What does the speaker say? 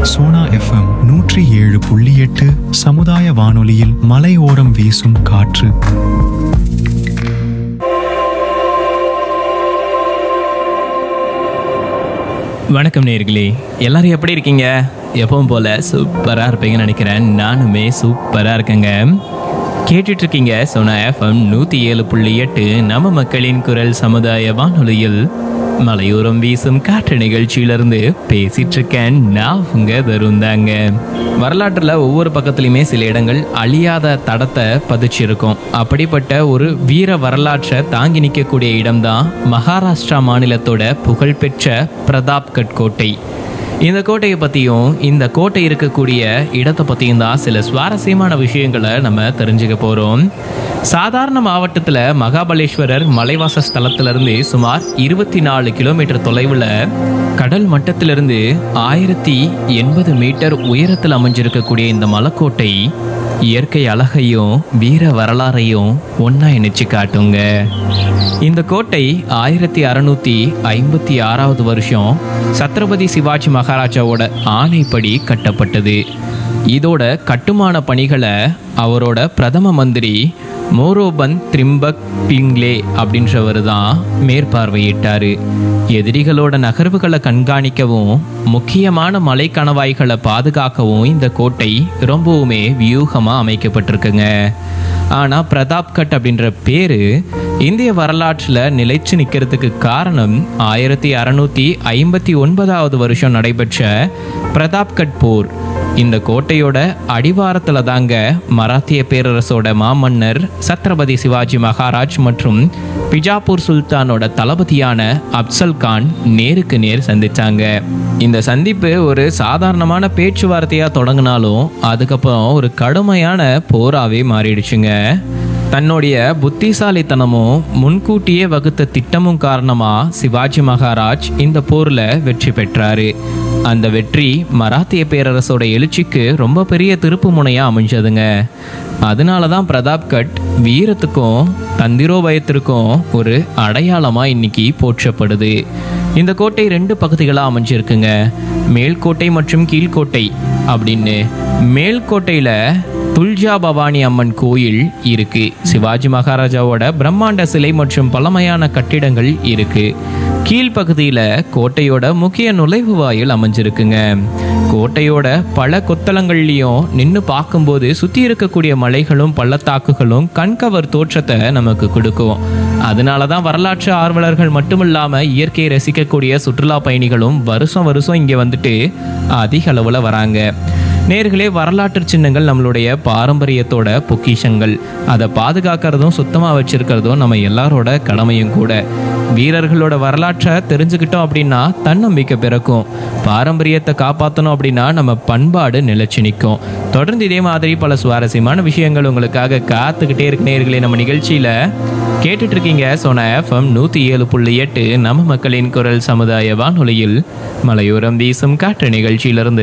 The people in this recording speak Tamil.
சோனா எஃப்எம் நூற்றி ஏழு புள்ளி எட்டு சமுதாய வானொலியில் மலையோரம் வீசும் காற்று வணக்கம் நேர்களே எல்லாரும் எப்படி இருக்கீங்க எப்பவும் போல சூப்பராக இருப்பீங்கன்னு நினைக்கிறேன் நானுமே சூப்பராக இருக்கேங்க கேட்டுட்டு இருக்கீங்க சோனா எஃப்எம் நூற்றி ஏழு புள்ளி எட்டு நம்ம மக்களின் குரல் சமுதாய வானொலியில் மலையோரம் வீசும் காற்று நிகழ்ச்சியிலிருந்து பேசிட்டு இருக்கேன் நான் உங்க தருந்தாங்க வரலாற்றில் ஒவ்வொரு பக்கத்துலையுமே சில இடங்கள் அழியாத தடத்தை பதிச்சிருக்கும் அப்படிப்பட்ட ஒரு வீர வரலாற்றை தாங்கி நிற்கக்கூடிய இடம்தான் மகாராஷ்டிரா மாநிலத்தோட புகழ்பெற்ற பிரதாப்கட் கோட்டை இந்த கோட்டையை பற்றியும் இந்த கோட்டை இருக்கக்கூடிய இடத்தை பற்றியும் தான் சில சுவாரஸ்யமான விஷயங்களை நம்ம தெரிஞ்சுக்க போகிறோம் சாதாரண மாவட்டத்தில் மகாபலேஸ்வரர் மலைவாச ஸ்தலத்திலிருந்து சுமார் இருபத்தி நாலு கிலோமீட்டர் தொலைவில் கடல் மட்டத்திலிருந்து ஆயிரத்தி எண்பது மீட்டர் உயரத்தில் அமைஞ்சிருக்கக்கூடிய இந்த மலைக்கோட்டை இயற்கை அழகையும் வீர வரலாறையும் ஒன்றா இணைச்சு காட்டுங்க இந்த கோட்டை ஆயிரத்தி அறநூற்றி ஐம்பத்தி ஆறாவது வருஷம் சத்ரபதி சிவாஜி மகாராஜாவோட ஆணைப்படி கட்டப்பட்டது இதோட கட்டுமான பணிகளை அவரோட பிரதம மந்திரி மோரோபந்த் திரிம்பக் பிங்லே அப்படின்றவர் தான் மேற்பார்வையிட்டாரு எதிரிகளோட நகர்வுகளை கண்காணிக்கவும் முக்கியமான மலை கணவாய்களை பாதுகாக்கவும் இந்த கோட்டை ரொம்பவுமே வியூகமாக அமைக்கப்பட்டிருக்குங்க ஆனால் பிரதாப்கட் அப்படின்ற பேர் இந்திய வரலாற்றில் நிலைச்சு நிற்கிறதுக்கு காரணம் ஆயிரத்தி அறநூற்றி ஐம்பத்தி ஒன்பதாவது வருஷம் நடைபெற்ற பிரதாப்கட் போர் இந்த கோட்டையோட அடிவாரத்தில் தாங்க மராத்திய பேரரசோட மாமன்னர் சத்ரபதி சிவாஜி மகாராஜ் மற்றும் பிஜாப்பூர் சுல்தானோட தளபதியான அப்சல் கான் நேருக்கு நேர் சந்திச்சாங்க இந்த சந்திப்பு ஒரு சாதாரணமான பேச்சுவார்த்தையாக தொடங்கினாலும் அதுக்கப்புறம் ஒரு கடுமையான போராவே மாறிடுச்சுங்க தன்னுடைய புத்திசாலித்தனமும் முன்கூட்டியே வகுத்த திட்டமும் காரணமா சிவாஜி மகாராஜ் இந்த போர்ல வெற்றி பெற்றாரு அந்த வெற்றி மராத்திய பேரரசோட எழுச்சிக்கு ரொம்ப பெரிய திருப்பு முனையா அமைஞ்சதுங்க அதனால தான் பிரதாப்கட் வீரத்துக்கும் தந்திரோபயத்திற்கும் ஒரு அடையாளமா இன்னைக்கு போற்றப்படுது இந்த கோட்டை ரெண்டு பகுதிகளாக அமைஞ்சிருக்குங்க மேல்கோட்டை மற்றும் கீழ்கோட்டை அப்படின்னு மேல்கோட்டையில துல்ஜா பவானி அம்மன் கோயில் இருக்கு சிவாஜி மகாராஜாவோட பிரம்மாண்ட சிலை மற்றும் பழமையான கட்டிடங்கள் இருக்கு கீழ்ப்பகுதியில் கோட்டையோட முக்கிய நுழைவு வாயில் அமைஞ்சிருக்குங்க கோட்டையோட பல கொத்தளங்கள்லையும் நின்று பார்க்கும்போது சுற்றி இருக்கக்கூடிய மலைகளும் பள்ளத்தாக்குகளும் கண்கவர் தோற்றத்தை நமக்கு கொடுக்கும் அதனால தான் வரலாற்று ஆர்வலர்கள் மட்டுமில்லாமல் இயற்கையை ரசிக்கக்கூடிய சுற்றுலா பயணிகளும் வருஷம் வருஷம் இங்கே வந்துட்டு அதிக அளவில் வராங்க நேர்களே வரலாற்று சின்னங்கள் நம்மளுடைய பாரம்பரியத்தோட பொக்கிஷங்கள் அதை பாதுகாக்கிறதும் சுத்தமாக வச்சிருக்கிறதும் நம்ம எல்லாரோட கடமையும் கூட வீரர்களோட வரலாற்றை தெரிஞ்சுக்கிட்டோம் அப்படின்னா தன்னம்பிக்கை பிறக்கும் பாரம்பரியத்தை காப்பாற்றணும் அப்படின்னா நம்ம பண்பாடு நிலைச்சு நிற்கும் தொடர்ந்து இதே மாதிரி பல சுவாரஸ்யமான விஷயங்கள் உங்களுக்காக காத்துக்கிட்டே இருக்கு நேர்களே நம்ம நிகழ்ச்சியில் கேட்டுட்டு இருக்கீங்க சோனா எஃப்எம் நூற்றி ஏழு புள்ளி எட்டு நம்ம மக்களின் குரல் சமுதாய வானொலியில் மலையோரம் வீசும் காற்று நிகழ்ச்சியிலிருந்து